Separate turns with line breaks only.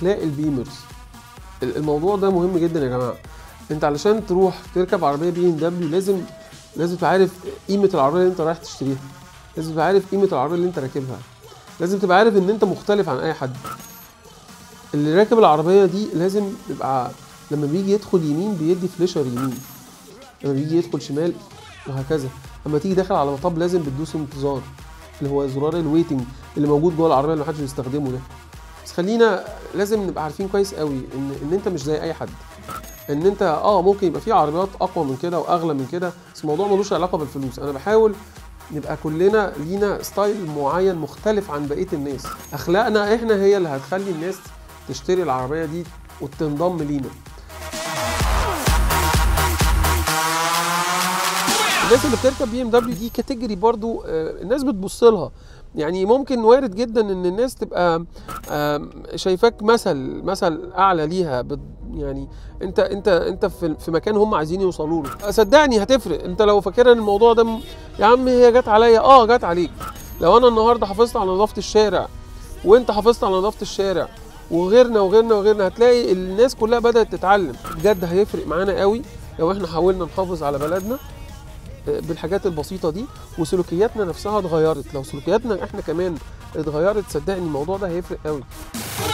اخلاق البيمرز ال- الموضوع ده مهم جدا يا جماعه انت علشان تروح تركب عربيه بي ام دبليو لازم لازم تبقى عارف قيمه العربيه اللي انت رايح تشتريها لازم تبقى عارف قيمه العربيه اللي انت راكبها لازم تبقى عارف ان انت مختلف عن اي حد اللي راكب العربيه دي لازم يبقى لما بيجي يدخل يمين بيدي فليشر يمين لما بيجي يدخل شمال وهكذا لما تيجي داخل على مطب لازم بتدوس انتظار اللي هو زرار الويتنج اللي موجود جوه العربيه اللي محدش بيستخدمه ده بس خلينا لازم نبقى عارفين كويس قوي ان ان انت مش زي اي حد ان انت اه ممكن يبقى في عربيات اقوى من كده واغلى من كده بس الموضوع ملوش علاقه بالفلوس انا بحاول نبقى كلنا لينا ستايل معين مختلف عن بقيه الناس اخلاقنا احنا هي اللي هتخلي الناس تشتري العربيه دي وتنضم لينا الناس اللي بتركب بي ام دبليو دي كاتيجوري برضو آه، الناس بتبص لها يعني ممكن وارد جدا ان الناس تبقى آم، شايفاك مثل مثل اعلى ليها بت- يعني انت انت انت في في مكان هم عايزين يوصلوا له صدقني هتفرق انت لو فاكر ان الموضوع ده م- يا عم هي جت عليا اه جت عليك لو انا النهارده حافظت على نظافه الشارع وانت حافظت على نظافه الشارع وغيرنا وغيرنا وغيرنا هتلاقي الناس كلها بدات تتعلم بجد هيفرق معانا قوي لو احنا حاولنا نحافظ على بلدنا بالحاجات البسيطه دي وسلوكياتنا نفسها اتغيرت لو سلوكياتنا احنا كمان اتغيرت صدقني الموضوع ده هيفرق قوي